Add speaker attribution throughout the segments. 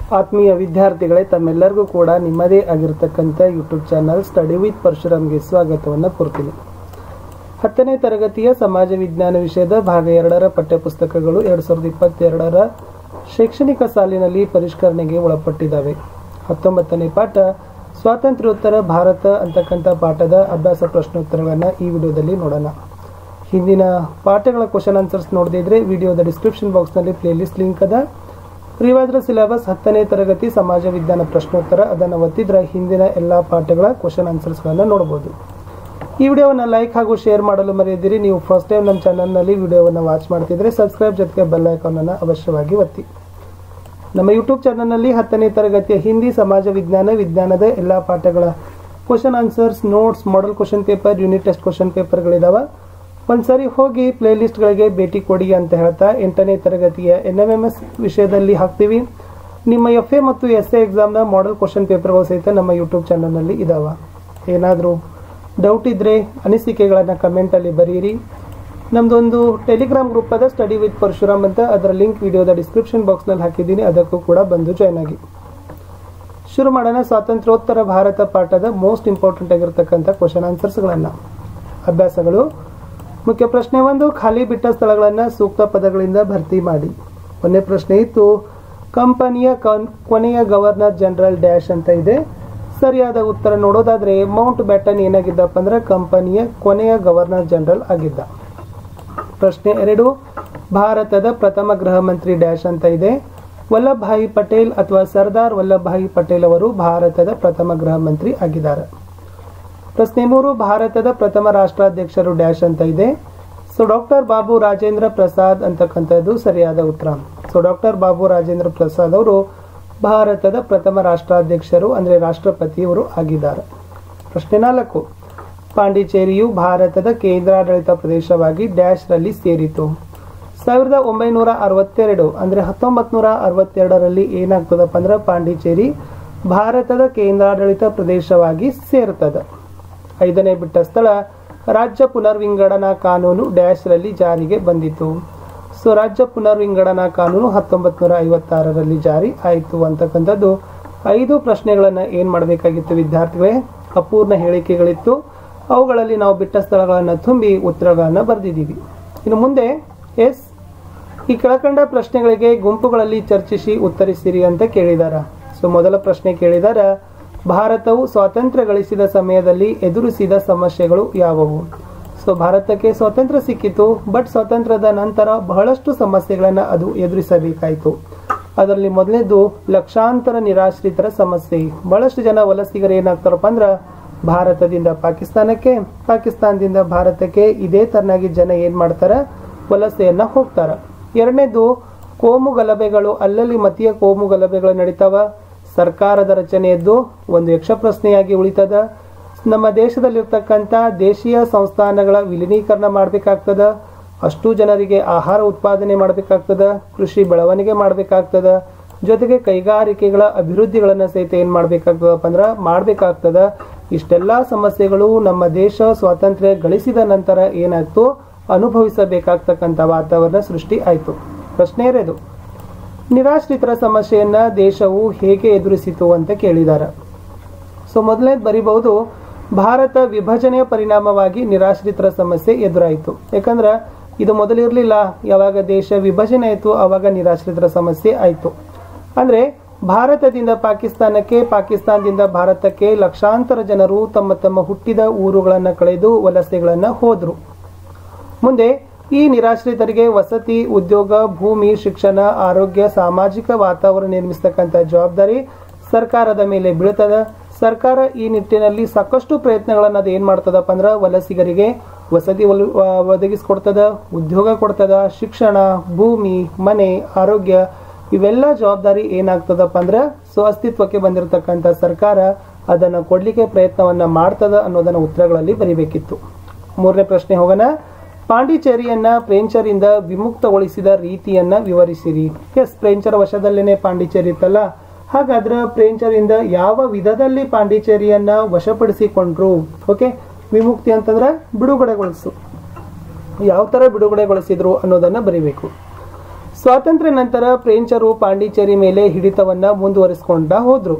Speaker 1: ಆತ್ಮೀಯ ವಿದ್ಯಾರ್ಥಿಗಳೇ ತಮ್ಮೆಲ್ಲರಿಗೂ ಕೂಡ ನಿಮ್ಮದೇ ಆಗಿರತಕ್ಕಂಥ ಯೂಟ್ಯೂಬ್ ಚಾನಲ್ ಸ್ಟಡಿ ವಿತ್ ಪರಶುರಾಮ್ಗೆ ಸ್ವಾಗತವನ್ನು ಕೋರ್ತೀನಿ ಹತ್ತನೇ ತರಗತಿಯ ಸಮಾಜ ವಿಜ್ಞಾನ ವಿಷಯದ ಭಾಗ ಎರಡರ ಪಠ್ಯಪುಸ್ತಕಗಳು ಎರಡು ಸಾವಿರದ ಇಪ್ಪತ್ತೆರಡರ ಶೈಕ್ಷಣಿಕ ಸಾಲಿನಲ್ಲಿ ಪರಿಷ್ಕರಣೆಗೆ ಒಳಪಟ್ಟಿದ್ದಾವೆ ಹತ್ತೊಂಬತ್ತನೇ ಪಾಠ ಸ್ವಾತಂತ್ರ್ಯೋತ್ತರ ಭಾರತ ಅಂತಕ್ಕಂಥ ಪಾಠದ ಅಭ್ಯಾಸ ಪ್ರಶ್ನೋತ್ತರಗಳನ್ನು ಈ ವಿಡಿಯೋದಲ್ಲಿ ನೋಡೋಣ ಹಿಂದಿನ ಪಾಠಗಳ ಕ್ವಶನ್ ಆನ್ಸರ್ಸ್ ನೋಡದಿದ್ರೆ ವಿಡಿಯೋದ ಡಿಸ್ಕ್ರಿಪ್ಷನ್ ಬಾಕ್ಸ್ನಲ್ಲಿ ಪ್ಲೇಲಿಸ್ಟ್ ಲಿಂಕ್ ಅದ ರಿವಾಜ್ರ ಸಿಲೆಬಸ್ ಹತ್ತನೇ ತರಗತಿ ಸಮಾಜ ವಿಜ್ಞಾನ ಪ್ರಶ್ನೋತ್ತರ ಅದನ್ನು ಒತ್ತಿದ್ರೆ ಹಿಂದಿನ ಎಲ್ಲ ಪಾಠಗಳ ಕ್ವಶನ್ ಆನ್ಸರ್ಸ್ಗಳನ್ನು ನೋಡಬಹುದು ಈ ವಿಡಿಯೋವನ್ನು ಲೈಕ್ ಹಾಗೂ ಶೇರ್ ಮಾಡಲು ಮರೆಯದಿರಿ ನೀವು ಫಸ್ಟ್ ಟೈಮ್ ನಮ್ಮ ಚಾನಲ್ನಲ್ಲಿ ವಿಡಿಯೋವನ್ನು ವಾಚ್ ಮಾಡ್ತಿದ್ರೆ ಸಬ್ಸ್ಕ್ರೈಬ್ ಜೊತೆಗೆ ಬೆಲ್ ಐಕಾನನ್ನು ಅವಶ್ಯವಾಗಿ ಒತ್ತಿ ನಮ್ಮ ಯೂಟ್ಯೂಬ್ ಚಾನಲ್ನಲ್ಲಿ ಹತ್ತನೇ ತರಗತಿಯ ಹಿಂದಿ ಸಮಾಜ ವಿಜ್ಞಾನ ವಿಜ್ಞಾನದ ಎಲ್ಲ ಪಾಠಗಳ question answers notes model question paper unit test question ಪೇಪರ್ಗಳಿದಾವೆ ಒಂದ್ಸರಿ ಹೋಗಿ ಪ್ಲೇ ಲಿಸ್ಟ್ಗಳಿಗೆ ಭೇಟಿ ಕೊಡಿ ಅಂತ ಹೇಳ್ತಾ ಎಂಟನೇ ತರಗತಿಯ ಎನ್ ಎಂ ಎಂ ಎಸ್ ವಿಷಯದಲ್ಲಿ ಹಾಕ್ತೀವಿ ನಿಮ್ಮ ಎಫ್ ಎ ಮತ್ತು ಎಸ್ ಎ ಎಕ್ಸಾಮ್ನ ಮಾಡೆಲ್ ಕ್ವಶನ್ ಪೇಪರ್ಗಳು ಸಹಿತ ನಮ್ಮ ಯೂಟ್ಯೂಬ್ ಚಾನಲ್ನಲ್ಲಿ ಇದಾವೆ ಏನಾದರೂ ಡೌಟ್ ಇದ್ದರೆ ಅನಿಸಿಕೆಗಳನ್ನು ಕಮೆಂಟಲ್ಲಿ ಬರೆಯಿರಿ ನಮ್ಮದೊಂದು ಟೆಲಿಗ್ರಾಮ್ ಗ್ರೂಪ್ ಅದ ಸ್ಟಡಿ ವಿತ್ ಪರಶುರಾಮ್ ಅಂತ ಅದರ ಲಿಂಕ್ ವಿಡಿಯೋದ ಡಿಸ್ಕ್ರಿಪ್ಷನ್ ಬಾಕ್ಸ್ನಲ್ಲಿ ಹಾಕಿದ್ದೀನಿ ಅದಕ್ಕೂ ಕೂಡ ಬಂದು ಜಾಯ್ನ್ ಆಗಿ ಶುರು ಮಾಡೋಣ ಸ್ವಾತಂತ್ರ್ಯೋತ್ತರ ಭಾರತ ಪಾಠದ ಮೋಸ್ಟ್ ಇಂಪಾರ್ಟೆಂಟ್ ಆಗಿರ್ತಕ್ಕಂಥ ಕ್ವಶನ್ ಆನ್ಸರ್ಸ್ಗಳನ್ನು ಅಭ್ಯಾಸಗಳು ಮುಖ್ಯ ಪ್ರಶ್ನೆ ಒಂದು ಖಾಲಿ ಬಿಟ್ಟ ಸ್ಥಳಗಳನ್ನು ಸೂಕ್ತ ಪದಗಳಿಂದ ಭರ್ತಿ ಮಾಡಿ ಒಂದನೇ ಪ್ರಶ್ನೆ ಇತ್ತು ಕಂಪನಿಯ ಕನ್- ಕೊನೆಯ ಗವರ್ನರ್ ಜನರಲ್ ಡ್ಯಾಶ್ ಅಂತ ಇದೆ ಸರಿಯಾದ ಉತ್ತರ ನೋಡೋದಾದ್ರೆ ಮೌಂಟ್ ಬ್ಯಾಟನ್ ಏನಾಗಿದ್ದಪ್ಪ ಅಂದ್ರೆ ಕಂಪನಿಯ ಕೊನೆಯ ಗವರ್ನರ್ ಜನರಲ್ ಆಗಿದ್ದ ಪ್ರಶ್ನೆ ಎರಡು ಭಾರತದ ಪ್ರಥಮ ಗೃಹ ಮಂತ್ರಿ ಡ್ಯಾಶ್ ಅಂತ ಇದೆ ವಲ್ಲಭಭಾಯಿ ಪಟೇಲ್ ಅಥವಾ ಸರ್ದಾರ್ ವಲ್ಲಭಭಾಯಿ ಪಟೇಲ್ ಅವರು ಭಾರತದ ಪ್ರಥಮ ಗೃಹ ಮಂತ್ರಿ ಆಗಿದ್ದಾರೆ ಪ್ರಶ್ನೆ ಮೂರು ಭಾರತದ ಪ್ರಥಮ ರಾಷ್ಟ್ರಾಧ್ಯಕ್ಷರು ಡ್ಯಾಶ್ ಅಂತ ಇದೆ ಸೊ ಡಾಕ್ಟರ್ ಬಾಬು ರಾಜೇಂದ್ರ ಪ್ರಸಾದ್ ಅಂತಕ್ಕಂಥದ್ದು ಸರಿಯಾದ ಉತ್ತರ ಸೊ ಡಾಕ್ಟರ್ ಬಾಬು ರಾಜೇಂದ್ರ ಪ್ರಸಾದ್ ಅವರು ಭಾರತದ ಪ್ರಥಮ ರಾಷ್ಟ್ರಾಧ್ಯಕ್ಷರು ಅಂದರೆ ರಾಷ್ಟ್ರಪತಿಯವರು ಆಗಿದ್ದಾರೆ ಪ್ರಶ್ನೆ ನಾಲ್ಕು ಪಾಂಡಿಚೇರಿಯು ಭಾರತದ ಕೇಂದ್ರಾಡಳಿತ ಪ್ರದೇಶವಾಗಿ ಡ್ಯಾಶ್ ರಲ್ಲಿ ಸೇರಿತು ಸಾವಿರದ ಒಂಬೈನೂರ ಅರವತ್ತೆರಡು ಅಂದ್ರೆ ಹತ್ತೊಂಬತ್ ನೂರ ಅರವತ್ತೆರಡರಲ್ಲಿ ಏನಾಗ್ತದಪ್ಪ ಅಂದ್ರೆ ಪಾಂಡಿಚೇರಿ ಭಾರತದ ಕೇಂದ್ರಾಡಳಿತ ಪ್ರದೇಶವಾಗಿ ಸೇರ್ತದೆ ಐದನೇ ಬಿಟ್ಟ ಸ್ಥಳ ರಾಜ್ಯ ಪುನರ್ವಿಂಗಡನಾ ಕಾನೂನು ಡ್ಯಾಶ್ ರಲ್ಲಿ ಜಾರಿಗೆ ಬಂದಿತು ಸೊ ರಾಜ್ಯ ಪುನರ್ವಿಂಗಡನಾ ಕಾನೂನು ಹತ್ತೊಂಬತ್ ನೂರ ಐವತ್ತಾರರಲ್ಲಿ ಜಾರಿ ಆಯಿತು ಅಂತಕ್ಕಂಥದ್ದು ಐದು ಪ್ರಶ್ನೆಗಳನ್ನು ಏನು ಮಾಡಬೇಕಾಗಿತ್ತು ವಿದ್ಯಾರ್ಥಿಗಳೇ ಅಪೂರ್ಣ ಹೇಳಿಕೆಗಳಿತ್ತು ಅವುಗಳಲ್ಲಿ ನಾವು ಬಿಟ್ಟ ಸ್ಥಳಗಳನ್ನು ತುಂಬಿ ಉತ್ತರಗಳನ್ನು ಬರೆದಿದ್ದೀವಿ ಇನ್ನು ಮುಂದೆ ಎಸ್ ಈ ಕೆಳಕಂಡ ಪ್ರಶ್ನೆಗಳಿಗೆ ಗುಂಪುಗಳಲ್ಲಿ ಚರ್ಚಿಸಿ ಉತ್ತರಿಸಿರಿ ಅಂತ ಕೇಳಿದಾರ ಸೊ ಮೊದಲ ಪ್ರಶ್ನೆ ಕೇಳಿದಾರ ಭಾರತವು ಸ್ವಾತಂತ್ರ್ಯ ಗಳಿಸಿದ ಸಮಯದಲ್ಲಿ ಎದುರಿಸಿದ ಸಮಸ್ಯೆಗಳು ಯಾವುವು ಸೊ ಭಾರತಕ್ಕೆ ಸ್ವಾತಂತ್ರ್ಯ ಸಿಕ್ಕಿತು ಬಟ್ ಸ್ವಾತಂತ್ರ್ಯದ ನಂತರ ಬಹಳಷ್ಟು ಸಮಸ್ಯೆಗಳನ್ನು ಅದು ಎದುರಿಸಬೇಕಾಯಿತು ಅದರಲ್ಲಿ ಮೊದಲನೇದು ಲಕ್ಷಾಂತರ ನಿರಾಶ್ರಿತರ ಸಮಸ್ಯೆ ಬಹಳಷ್ಟು ಜನ ವಲಸಿಗರು ಏನಾಗ್ತಾರಪ್ಪ ಅಂದ್ರೆ ಭಾರತದಿಂದ ಪಾಕಿಸ್ತಾನಕ್ಕೆ ಪಾಕಿಸ್ತಾನದಿಂದ ಭಾರತಕ್ಕೆ ಇದೇ ತರನಾಗಿ ಜನ ಏನ್ ಮಾಡ್ತಾರ ವಲಸೆಯನ್ನ ಹೋಗ್ತಾರ ಎರಡನೇದು ಕೋಮು ಗಲಭೆಗಳು ಅಲ್ಲಲ್ಲಿ ಮತೀಯ ಕೋಮು ಗಲಭೆಗಳು ನಡೀತಾವ ಸರ್ಕಾರದ ರಚನೆಯದ್ದು ಒಂದು ಯಕ್ಷ ಪ್ರಶ್ನೆಯಾಗಿ ಉಳಿತದ ನಮ್ಮ ದೇಶದಲ್ಲಿರ್ತಕ್ಕಂಥ ದೇಶೀಯ ಸಂಸ್ಥಾನಗಳ ವಿಲೀನೀಕರಣ ಮಾಡಬೇಕಾಗ್ತದ ಅಷ್ಟು ಜನರಿಗೆ ಆಹಾರ ಉತ್ಪಾದನೆ ಮಾಡಬೇಕಾಗ್ತದ ಕೃಷಿ ಬೆಳವಣಿಗೆ ಮಾಡಬೇಕಾಗ್ತದ ಜೊತೆಗೆ ಕೈಗಾರಿಕೆಗಳ ಅಭಿವೃದ್ಧಿಗಳನ್ನು ಸಹಿತ ಏನು ಮಾಡಬೇಕಾಗ್ತದಪ್ಪ ಅಂದ್ರೆ ಮಾಡಬೇಕಾಗ್ತದ ಇಷ್ಟೆಲ್ಲ ಸಮಸ್ಯೆಗಳು ನಮ್ಮ ದೇಶ ಸ್ವಾತಂತ್ರ್ಯ ಗಳಿಸಿದ ನಂತರ ಏನಾಯ್ತು ಅನುಭವಿಸಬೇಕಾಗ್ತಕ್ಕಂಥ ವಾತಾವರಣ ಸೃಷ್ಟಿ ಆಯಿತು ಪ್ರಶ್ನೆ ಇರೋದು ನಿರಾಶ್ರಿತರ ಸಮಸ್ಯೆಯನ್ನ ದೇಶವು ಹೇಗೆ ಎದುರಿಸಿತು ಅಂತ ಕೇಳಿದ್ದಾರೆ ಸೊ ಮೊದಲನೇದು ಬರಿಬಹುದು ಭಾರತ ವಿಭಜನೆಯ ಪರಿಣಾಮವಾಗಿ ನಿರಾಶ್ರಿತರ ಸಮಸ್ಯೆ ಎದುರಾಯಿತು ಯಾಕಂದ್ರೆ ಇದು ಮೊದಲಿರಲಿಲ್ಲ ಯಾವಾಗ ದೇಶ ವಿಭಜನೆ ಆಯಿತು ಆವಾಗ ನಿರಾಶ್ರಿತರ ಸಮಸ್ಯೆ ಆಯಿತು ಅಂದ್ರೆ ಭಾರತದಿಂದ ಪಾಕಿಸ್ತಾನಕ್ಕೆ ಪಾಕಿಸ್ತಾನದಿಂದ ಭಾರತಕ್ಕೆ ಲಕ್ಷಾಂತರ ಜನರು ತಮ್ಮ ತಮ್ಮ ಹುಟ್ಟಿದ ಊರುಗಳನ್ನು ಕಳೆದು ವಲಸೆಗಳನ್ನು ಹೋದ್ರು ಮುಂದೆ ಈ ನಿರಾಶ್ರಿತರಿಗೆ ವಸತಿ ಉದ್ಯೋಗ ಭೂಮಿ ಶಿಕ್ಷಣ ಆರೋಗ್ಯ ಸಾಮಾಜಿಕ ವಾತಾವರಣ ನಿರ್ಮಿಸ್ತಕ್ಕಂಥ ಜವಾಬ್ದಾರಿ ಸರ್ಕಾರದ ಮೇಲೆ ಬೀಳ್ತದ ಸರ್ಕಾರ ಈ ನಿಟ್ಟಿನಲ್ಲಿ ಸಾಕಷ್ಟು ಪ್ರಯತ್ನಗಳನ್ನು ಅದು ಏನ್ ಮಾಡ್ತದಪ್ಪ ಅಂದ್ರೆ ವಲಸಿಗರಿಗೆ ವಸತಿ ಒಲ್- ವ- ಒದಗಿಸ್ಕೊಡ್ತದ ಉದ್ಯೋಗ ಕೊಡ್ತದ ಶಿಕ್ಷಣ ಭೂಮಿ ಮನೆ ಆರೋಗ್ಯ ಇವೆಲ್ಲ ಜವಾಬ್ದಾರಿ ಏನಾಗ್ತದಪ್ಪ ಅಂದ್ರೆ ಸೊ ಅಸ್ತಿತ್ವಕ್ಕೆ ಬಂದಿರತಕ್ಕಂಥ ಸರ್ಕಾರ ಅದನ್ನು ಕೊಡ್ಲಿಕ್ಕೆ ಪ್ರಯತ್ನವನ್ನ ಮಾಡ್ತದ ಅನ್ನೋದನ್ನ ಉತ್ತರಗಳಲ್ಲಿ ಬರಿಬೇಕಿತ್ತು ಮೂರನೇ ಪ್ರಶ್ನೆ ಹೋಗೋಣ ಪಾಂಡಿಚೇರಿಯನ್ನ ಫ್ರೆಂಚರಿಂದ ವಿಮುಕ್ತಗೊಳಿಸಿದ ರೀತಿಯನ್ನ ವಿವರಿಸಿರಿ ಎಸ್ ಫ್ರೆಂಚರ ವಶದಲ್ಲೇನೆ ಪಾಂಡಿಚೇರಿ ಇತ್ತಲ್ಲ ಹಾಗಾದ್ರೆ ಫ್ರೆಂಚರಿಂದ ಯಾವ ವಿಧದಲ್ಲಿ ಪಾಂಡಿಚೇರಿಯನ್ನ ವಶಪಡಿಸಿಕೊಂಡ್ರು ಓಕೆ ವಿಮುಕ್ತಿ ಅಂತಂದ್ರೆ ಬಿಡುಗಡೆಗೊಳಿಸು ಯಾವ ತರ ಬಿಡುಗಡೆಗೊಳಿಸಿದ್ರು ಅನ್ನೋದನ್ನ ಬರಿಬೇಕು ಸ್ವಾತಂತ್ರ್ಯ ನಂತರ ಫ್ರೆಂಚರು ಪಾಂಡಿಚೇರಿ ಮೇಲೆ ಹಿಡಿತವನ್ನ ಮುಂದುವರಿಸಿಕೊಂಡ ಹೋದ್ರು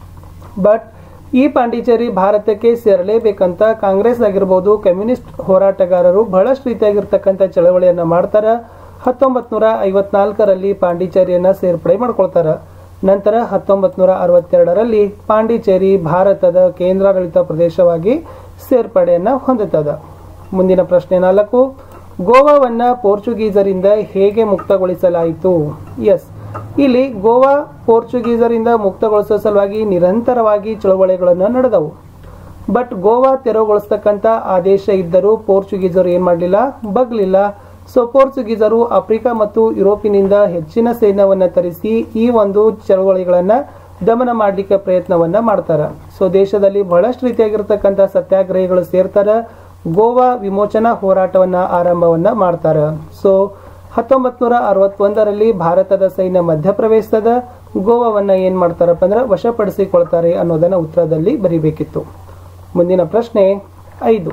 Speaker 1: ಬಟ್ ಈ ಪಾಂಡಿಚೇರಿ ಭಾರತಕ್ಕೆ ಸೇರಲೇಬೇಕಂತ ಕಾಂಗ್ರೆಸ್ ಆಗಿರ್ಬೋದು ಕಮ್ಯುನಿಸ್ಟ್ ಹೋರಾಟಗಾರರು ಬಹಳಷ್ಟು ರೀತಿಯಾಗಿರ್ತಕ್ಕಂಥ ಚಳವಳಿಯನ್ನ ಮಾಡ್ತಾರ ಹತ್ತೊಂಬತ್ ನೂರ ಐವತ್ನಾಲ್ಕರಲ್ಲಿ ಪಾಂಡಿಚೇರಿಯನ್ನ ಸೇರ್ಪಡೆ ಮಾಡ್ಕೊಳ್ತಾರ ನಂತರ ಹತ್ತೊಂಬತ್ ನೂರ ಅರವತ್ತೆರಡರಲ್ಲಿ ಪಾಂಡಿಚೇರಿ ಭಾರತದ ಕೇಂದ್ರಾಡಳಿತ ಪ್ರದೇಶವಾಗಿ ಸೇರ್ಪಡೆಯನ್ನ ಹೊಂದುತ್ತದೆ ಮುಂದಿನ ಪ್ರಶ್ನೆ ನಾಲ್ಕು ಗೋವಾವನ್ನ ಪೋರ್ಚುಗೀಸರಿಂದ ಹೇಗೆ ಮುಕ್ತಗೊಳಿಸಲಾಯಿತು ಎಸ್ ಇಲ್ಲಿ ಗೋವಾ ಪೋರ್ಚುಗೀಸರಿಂದ ಮುಕ್ತಗೊಳಿಸುವ ಸಲುವಾಗಿ ನಿರಂತರವಾಗಿ ಚಳವಳಿಗಳನ್ನು ನಡೆದವು ಬಟ್ ಗೋವಾ ತೆರವುಗೊಳಿಸ್ತಕ್ಕಂಥ ಆದೇಶ ಇದ್ದರೂ ಪೋರ್ಚುಗೀಸರು ಏನ್ ಮಾಡಲಿಲ್ಲ ಬಗ್ಲಿಲ್ಲ ಸೊ ಪೋರ್ಚುಗೀಸರು ಆಫ್ರಿಕಾ ಮತ್ತು ಯುರೋಪಿನಿಂದ ಹೆಚ್ಚಿನ ಸೈನ್ಯವನ್ನ ತರಿಸಿ ಈ ಒಂದು ಚಳವಳಿಗಳನ್ನ ದಮನ ಮಾಡಲಿಕ್ಕೆ ಪ್ರಯತ್ನವನ್ನ ಮಾಡ್ತಾರ ಸೊ ದೇಶದಲ್ಲಿ ಬಹಳಷ್ಟು ರೀತಿಯಾಗಿರ್ತಕ್ಕಂಥ ಸತ್ಯಾಗ್ರಹಿಗಳು ಸೇರ್ತಾರ ಗೋವಾ ವಿಮೋಚನಾ ಹೋರಾಟವನ್ನ ಆರಂಭವನ್ನ ಮಾಡ್ತಾರ ಸೊ ಹತ್ತೊಂಬತ್ ನೂರ ಅರವತ್ತೊಂದರಲ್ಲಿ ಭಾರತದ ಸೈನ್ಯ ಮಧ್ಯಪ್ರವೇಶಿಸದ ಗೋವಾವನ್ನ ಏನ್ ಮಾಡ್ತಾರಪ್ಪ ಅಂದ್ರೆ ವಶಪಡಿಸಿಕೊಳ್ತಾರೆ ಅನ್ನೋದನ್ನ ಉತ್ತರದಲ್ಲಿ ಬರಿಬೇಕಿತ್ತು ಮುಂದಿನ ಪ್ರಶ್ನೆ ಐದು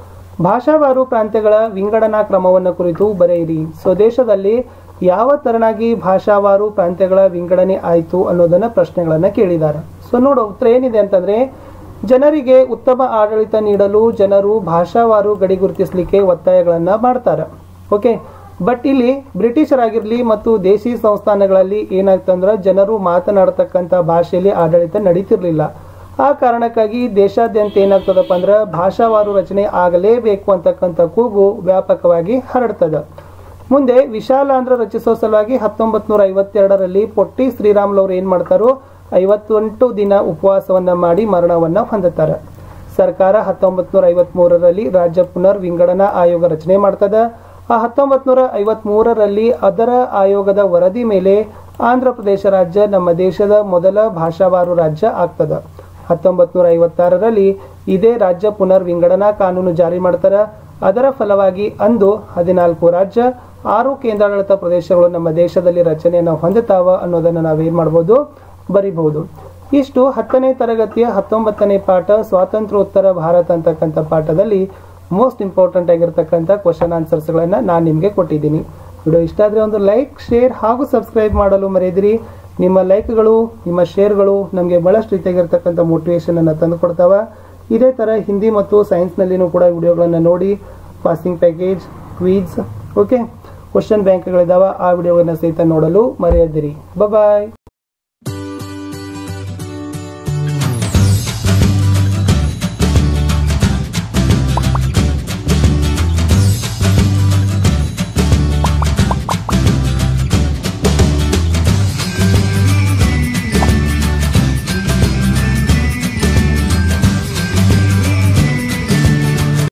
Speaker 1: ಭಾಷಾವಾರು ಪ್ರಾಂತ್ಯಗಳ ವಿಂಗಡಣಾ ಕ್ರಮವನ್ನು ಕುರಿತು ಬರೆಯಿರಿ ಸೊ ದೇಶದಲ್ಲಿ ಯಾವ ತರನಾಗಿ ಭಾಷಾವಾರು ಪ್ರಾಂತ್ಯಗಳ ವಿಂಗಡಣೆ ಆಯಿತು ಅನ್ನೋದನ್ನ ಪ್ರಶ್ನೆಗಳನ್ನ ಕೇಳಿದ್ದಾರೆ ಸೊ ನೋಡು ಉತ್ತರ ಏನಿದೆ ಅಂತಂದ್ರೆ ಜನರಿಗೆ ಉತ್ತಮ ಆಡಳಿತ ನೀಡಲು ಜನರು ಭಾಷಾವಾರು ಗಡಿ ಗುರುತಿಸಲಿಕ್ಕೆ ಒತ್ತಾಯಗಳನ್ನ ಮಾಡ್ತಾರೆ ಓಕೆ ಬಟ್ ಇಲ್ಲಿ ಬ್ರಿಟಿಷರಾಗಿರ್ಲಿ ಮತ್ತು ದೇಶಿ ಸಂಸ್ಥಾನಗಳಲ್ಲಿ ಏನಾಗ್ತಂದ್ರೆ ಜನರು ಮಾತನಾಡತಕ್ಕಂಥ ಭಾಷೆಯಲ್ಲಿ ಆಡಳಿತ ನಡೀತಿರ್ಲಿಲ್ಲ ಆ ಕಾರಣಕ್ಕಾಗಿ ದೇಶಾದ್ಯಂತ ಏನಾಗ್ತದಪ್ಪ ಅಂದ್ರೆ ಭಾಷಾವಾರು ರಚನೆ ಆಗಲೇಬೇಕು ಅಂತಕ್ಕಂಥ ಕೂಗು ವ್ಯಾಪಕವಾಗಿ ಹರಡ್ತದ ಮುಂದೆ ವಿಶಾಲಾಂಧ್ರ ರಚಿಸೋ ಸಲುವಾಗಿ ಹತ್ತೊಂಬತ್ ನೂರ ಐವತ್ತೆರಡರಲ್ಲಿ ಪೊಟ್ಟಿ ಶ್ರೀರಾಮ್ಲವ್ರು ಏನ್ ಮಾಡ್ತಾರೋ ಐವತ್ತೆಂಟು ದಿನ ಉಪವಾಸವನ್ನ ಮಾಡಿ ಮರಣವನ್ನ ಹೊಂದುತ್ತಾರೆ ಸರ್ಕಾರ ಹತ್ತೊಂಬತ್ ನೂರ ಐವತ್ ಮೂರರಲ್ಲಿ ರಾಜ್ಯ ಪುನರ್ ವಿಂಗಡಣಾ ಆಯೋಗ ರಚನೆ ಮಾಡ್ತದ ಆ ಹತ್ತೊಂಬತ್ ನೂರ ಐವತ್ ಮೂರರಲ್ಲಿ ಅದರ ಆಯೋಗದ ವರದಿ ಮೇಲೆ ಆಂಧ್ರ ಪ್ರದೇಶ ರಾಜ್ಯ ನಮ್ಮ ದೇಶದ ಮೊದಲ ಭಾಷಾವಾರು ರಾಜ್ಯ ಆಗ್ತದ ಹತ್ತೊಂಬತ್ ನೂರ ಐವತ್ತಾರರಲ್ಲಿ ಇದೇ ರಾಜ್ಯ ಪುನರ್ ವಿಂಗಡಣಾ ಕಾನೂನು ಜಾರಿ ಮಾಡ್ತಾರ ಅದರ ಫಲವಾಗಿ ಅಂದು ಹದಿನಾಲ್ಕು ರಾಜ್ಯ ಆರು ಕೇಂದ್ರಾಡಳಿತ ಪ್ರದೇಶಗಳು ನಮ್ಮ ದೇಶದಲ್ಲಿ ರಚನೆಯನ್ನು ಹೊಂದುತ್ತಾವ ಅನ್ನೋದನ್ನ ನಾವೇನ್ ಮಾಡ್ಬೋದು ಬರಿಬಹುದು ಇಷ್ಟು ಹತ್ತನೇ ತರಗತಿಯ ಹತ್ತೊಂಬತ್ತನೇ ಪಾಠ ಸ್ವಾತಂತ್ರ್ಯೋತ್ತರ ಭಾರತ ಅಂತಕ್ಕಂಥ ಪಾಠದಲ್ಲಿ ಮೋಸ್ಟ್ ಇಂಪಾರ್ಟೆಂಟ್ ಆಗಿರ್ತಕ್ಕಂಥ ಕ್ವಶನ್ ಆನ್ಸರ್ಸ್ಗಳನ್ನ ನಾನು ನಿಮಗೆ ಕೊಟ್ಟಿದ್ದೀನಿ ವಿಡಿಯೋ ಇಷ್ಟ ಆದರೆ ಒಂದು ಲೈಕ್ ಶೇರ್ ಹಾಗೂ ಸಬ್ಸ್ಕ್ರೈಬ್ ಮಾಡಲು ಮರೆಯದಿರಿ ನಿಮ್ಮ ಲೈಕ್ಗಳು ನಿಮ್ಮ ಶೇರ್ಗಳು ನಮಗೆ ಬಹಳಷ್ಟು ರೀತಿಯಾಗಿರ್ತಕ್ಕಂಥ ಮೋಟಿವೇಶನ್ ಅನ್ನು ತಂದು ಕೊಡ್ತಾವ ಇದೇ ಥರ ಹಿಂದಿ ಮತ್ತು ಸೈನ್ಸ್ನಲ್ಲಿನೂ ಕೂಡ ವಿಡಿಯೋಗಳನ್ನು ನೋಡಿ passing package quiz okay question ಬ್ಯಾಂಕ್ಗಳಿದಾವ ಆ ವಿಡಿಯೋಗಳನ್ನ ಸಹಿತ ನೋಡಲು ಮರೆಯದಿರಿ ಬಾಯ್